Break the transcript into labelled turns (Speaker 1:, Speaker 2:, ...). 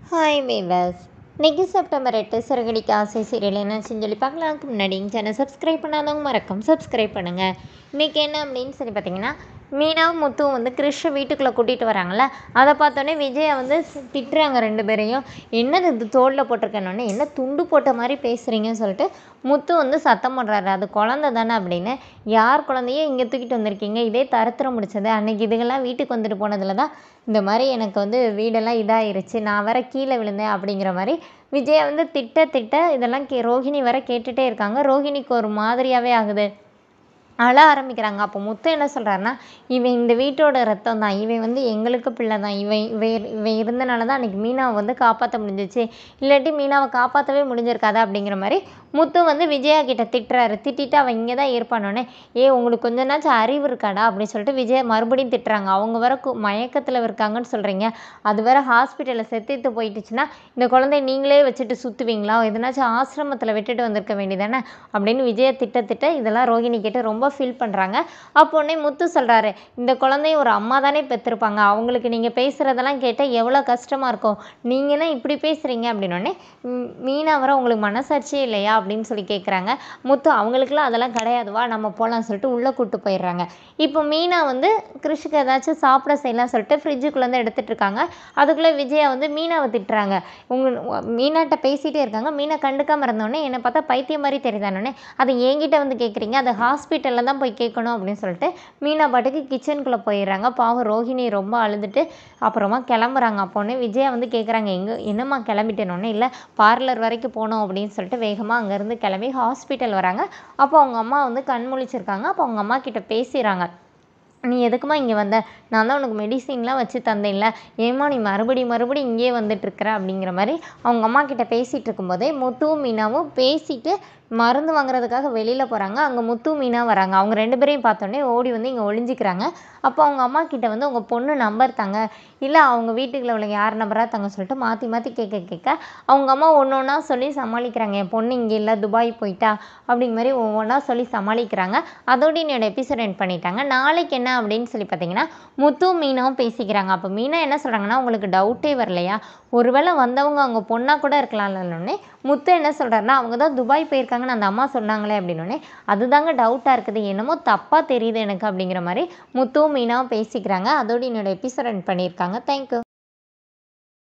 Speaker 1: hi viewers இன்னைக்கு September எட்டு சிறகடிக்க ஆசை சீரியல் என்னாச்சுன்னு சொல்லி பார்க்கலாம்க்கு முன்னாடி சேனல் சப்ஸ்கிரைப் பண்ணாதவங்க மறக்காம சப்ஸ்கிரைப் பண்ணுங்கள் இன்றைக்கி என்ன அப்படின்னு சொல்லி பார்த்தீங்கன்னா மீனாவும் முத்துவும் வந்து கிறிஷை வீட்டுக்குள்ளே கூட்டிகிட்டு வராங்கல்ல அதை பார்த்தோன்னே விஜயை வந்து திட்டுறாங்க ரெண்டு பேரையும் என்னது இது தோளில் போட்டிருக்கேன்னொன்னே என்ன துண்டு போட்ட மாதிரி பேசுகிறீங்கன்னு சொல்லிட்டு முத்து வந்து சத்தம் போடுறாரு அது குழந்த தானே அப்படின்னு யார் குழந்தைய இங்கே தூக்கிட்டு வந்திருக்கீங்க இதே தருத்திரம் முடிச்சது அன்னைக்கு இதுகெல்லாம் வீட்டுக்கு வந்துட்டு போனதில் தான் இந்த மாதிரி எனக்கு வந்து வீடெல்லாம் இதாயிருச்சு நான் வேற கீழே விழுந்தேன் அப்படிங்கிற மாதிரி விஜயை வந்து திட்ட திட்ட இதெல்லாம் கே ரோஹிணி வேற கேட்டுகிட்டே இருக்காங்க ரோஹிணிக்கு ஒரு மாதிரியாகவே ஆகுது அழ ஆரம்பிக்கிறாங்க அப்போ முத்து என்ன சொல்கிறாருன்னா இவன் இந்த வீட்டோட ரத்தம் தான் இவன் வந்து எங்களுக்கு பிள்ளை தான் இவன் இவன் இவன் இருந்தனால தான் அன்றைக்கி மீனாவை வந்து காப்பாற்ற முடிஞ்சிச்சு இல்லாட்டி மீனாவை காப்பாற்றவே முடிஞ்சிருக்காதா அப்படிங்கிற மாதிரி முத்து வந்து விஜயா கிட்ட திட்டுறாரு திட்டிட்டு அவன் இங்கே தான் இருப்பானோடனே ஏ உங்களுக்கு கொஞ்ச நாச்சும் அறிவு இருக்காடா அப்படின்னு சொல்லிட்டு விஜயா மறுபடியும் திட்டுறாங்க அவங்க வேற கு மயக்கத்தில் இருக்காங்கன்னு சொல்கிறீங்க அது வேற ஹாஸ்பிட்டலில் செத்துட்டு போயிட்டுச்சுன்னா இந்த குழந்தைய நீங்களே வச்சுட்டு சுற்றுவீங்களா எதனாச்சும் ஆசிரமத்தில் விட்டுட்டு வந்திருக்க வேண்டியதானே அப்படின்னு விஜயா திட்ட திட்ட இதெல்லாம் ரோகிணி கேட்டு ரொம்ப ஃபீல் பண்ணுறாங்க அப்போனே முத்து சொல்கிறாரு இந்த குழந்தைய ஒரு அம்மா தானே பெற்றிருப்பாங்க அவங்களுக்கு நீங்கள் பேசுகிறதெல்லாம் கேட்டால் எவ்வளோ கஷ்டமாக இருக்கும் நீங்கள் என்ன இப்படி பேசுகிறீங்க அப்படின்னோடனே மீனா வர உங்களுக்கு மனசாட்சியே இல்லையா அப்படின்னு சொல்லி கேட்குறாங்க முத்து அவங்களுக்குலாம் அதெல்லாம் கிடையாதுவா நம்ம போகலான்னு சொல்லிட்டு உள்ளே கூப்பிட்டு போயிடுறாங்க இப்போ மீனா வந்து கிருஷிக்கு ஏதாச்சும் சாப்பிட செய்யலாம் சொல்லிட்டு ஃப்ரிட்ஜுக்குள்ளேருந்து எடுத்துகிட்டு இருக்காங்க அதுக்குள்ளே விஜயா வந்து மீனாவை திட்டுறாங்க உங்கள் மீனாட்ட பேசிகிட்டே இருக்காங்க மீனை கண்டுக்காமல் இருந்தோடனே என்னை பார்த்தா பைத்தியம் மாதிரி தெரியுதானோடனே அதை என்கிட்ட வந்து கேட்குறீங்க அது ஹாஸ்பிட்டலில் தான் போய் கேட்கணும் அப்படின்னு சொல்லிட்டு மீனா பாட்டுக்கு கிச்சனுக்குள்ளே போயிடுறாங்க பாவம் ரோஹிணி ரொம்ப அழுதுட்டு அப்புறமா கிளம்புறாங்க அப்போனே விஜயா வந்து கேட்குறாங்க எங்கே என்னம்மா கிளம்பிட்டேனோடனே இல்லை பார்லர் வரைக்கும் போகணும் அப்படின்னு சொல்லிட்டு வேகமாக அங்கேருந்து கிளம்பி ஹாஸ்பிட்டல் வராங்க அப்போ அவங்க அம்மா வந்து கண் முழிச்சிருக்காங்க அப்போ அவங்க அம்மா கிட்ட பேசுகிறாங்க நீ எதுக்குமா இங்கே வந்த நான் தான் உனக்கு மெடிசின்லாம் வச்சு தந்தேன்ல ஏம்மா நீ மறுபடி மறுபடி இங்கேயே வந்துட்டுருக்குற அப்படிங்கிற மாதிரி அவங்க அம்மா கிட்ட பேசிகிட்டு இருக்கும்போதே முத்துவும் மீனாவும் பேசிட்டு மருந்து வாங்குறதுக்காக வெளியில் போகிறாங்க அங்கே முத்து மீனா வராங்க அவங்க ரெண்டு பேரையும் பார்த்தோன்னே ஓடி வந்து இங்கே ஒளிஞ்சிக்கிறாங்க அப்போ அவங்க அம்மா கிட்ட வந்து உங்கள் பொண்ணு நம்பர் தாங்க இல்லை அவங்க வீட்டுக்குள்ள உள்ள யார் நம்பராக தாங்க சொல்லிட்டு மாற்றி மாற்றி கேட்க கேட்க அவங்க அம்மா ஒன்று ஒன்றா சொல்லி சமாளிக்கிறாங்க என் பொண்ணு இங்கே இல்லை துபாய் போயிட்டா அப்படிங்கிற மாதிரி ஒவ்வொன்றா சொல்லி சமாளிக்கிறாங்க அதோடு என்னோட எபிசோட் எண்ட் பண்ணிட்டாங்க நாளைக்கு என்ன அப்படின்னு சொல்லி பார்த்தீங்கன்னா முத்து மீனாவும் பேசிக்கிறாங்க அப்போ மீனா என்ன சொல்கிறாங்கன்னா உங்களுக்கு டவுட்டே வரலையா ஒருவேளை வந்தவங்க அவங்க பொண்ணாக கூட இருக்கலாம்னே முத்து என்ன சொல்கிறாருன்னா அவங்க தான் துபாய் போயிருக்காங்கன்னு அந்த அம்மா சொன்னாங்களே அப்படின்னோடனே அதுதாங்க டவுட்டாக இருக்குது என்னமோ தப்பாக தெரியுது எனக்கு அப்படிங்கிற மாதிரி முத்துவும் மீனாவும் பேசிக்கிறாங்க அதோடு என்னோட எபிசோட் எண்ட் பண்ணியிருக்காங்க தேங்க்யூ